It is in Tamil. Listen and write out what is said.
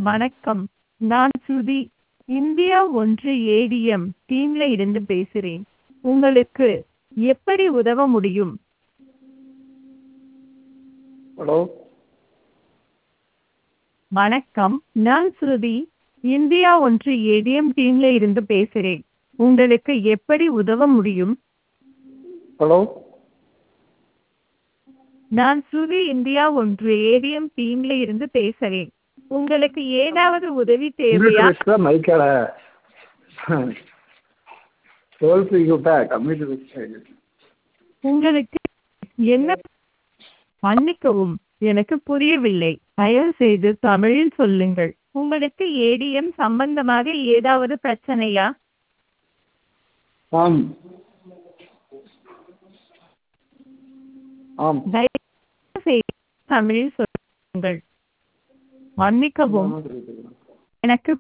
வணக்கம் நான் ஸ்ருதி இந்தியா ஒன்று ஏடிஎம் டீம்ல இருந்து பேசுறேன் உங்களுக்கு எப்படி உதவ முடியும் ஹலோ வணக்கம் நான் ஸ்ருதி இந்தியா ஒன்று ஏடிஎம் டீம்ல இருந்து பேசுறேன் உங்களுக்கு எப்படி உதவ முடியும் ஹலோ நான் ஸ்ருதி இந்தியா ஒன்று ஏடிஎம் டீம்ல இருந்து பேசுறேன் உங்களுக்கு ஏதாவது உதவி தேவையா கம்ப்யூட்டர் மைக்கால டுவெல்த் யூட்டா கம்ப்யூட்டர் உங்களுக்கு என்ன மன்னிக்கவும் எனக்கு புரியவில்லை தயவு செய்து தமிழில் சொல்லுங்கள் உங்களுக்கு ஏடிஎம் சம்பந்தமாக ஏதாவது பிரச்சனையா ஆம் ஆம் தயவு செய்து தமிழில் சொல்லுங்கள் மன்னிக்கவும் எனக்கு